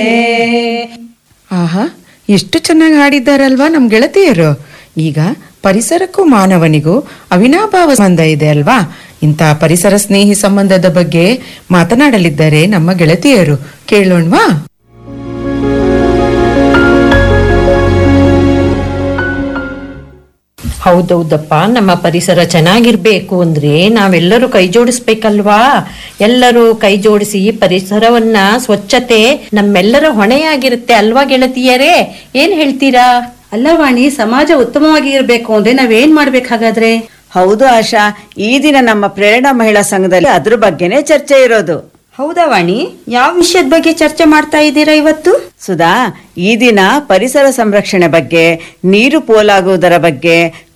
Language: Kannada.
ಆಹಾ ಎಷ್ಟು ಚೆನ್ನಾಗಿ ಹಾಡಿದ್ದಾರಲ್ವಾ ನಮ್ ಗೆಳತಿಯರು ಈಗ ಪರಿಸರಕ್ಕೂ ಮಾನವನಿಗೂ ಅವಿನಾಭಾವ ಸಂಬಂಧ ಇದೆ ಅಲ್ವಾ ಇಂಥ ಪರಿಸರ ಸ್ನೇಹಿ ಸಂಬಂಧದ ಬಗ್ಗೆ ಮಾತನಾಡಲಿದ್ದಾರೆ ನಮ್ಮ ಗೆಳತಿಯರು ಕೇಳೋಣ್ವಾ ಹೌದೌದಪ್ಪ ನಮ್ಮ ಪರಿಸರ ಚೆನ್ನಾಗಿರ್ಬೇಕು ಅಂದ್ರೆ ನಾವೆಲ್ಲರೂ ಕೈ ಜೋಡಿಸ್ಬೇಕಲ್ವಾ ಎಲ್ಲರೂ ಕೈ ಜೋಡಿಸಿ ಪರಿಸರವನ್ನ ಸ್ವಚ್ಛತೆ ನಮ್ಮೆಲ್ಲರ ಹೊಣೆಯಾಗಿರುತ್ತೆ ಅಲ್ವಾ ಗೆಳತಿಯರೇ ಏನ್ ಹೇಳ್ತೀರಾ ಅಲ್ಲ ವಾಣಿ ಸಮಾಜ ಉತ್ತಮವಾಗಿ ಇರಬೇಕು ಅಂದ್ರೆ ನಾವೇನ್ ಮಾಡ್ಬೇಕಾಗಾದ್ರೆ ಹೌದು ಆಶಾ ಈ ದಿನ ನಮ್ಮ ಪ್ರೇರಣಾ ಮಹಿಳಾ ಸಂಘದಲ್ಲಿ ಅದ್ರ ಬಗ್ಗೆನೇ ಚರ್ಚೆ ಇರೋದು ಹೌದಾ ವಾಣಿ ಯಾವ ವಿಷಯದ ಬಗ್ಗೆ ಚರ್ಚೆ ಮಾಡ್ತಾ ಇದ್ದೀರಾ ಇವತ್ತು ಸುಧಾ ಈ ದಿನ ಪರಿಸರ ಸಂರಕ್ಷಣೆ ಬಗ್ಗೆ ನೀರು ಪೋಲಾಗುವುದರ ಬಗ್ಗೆ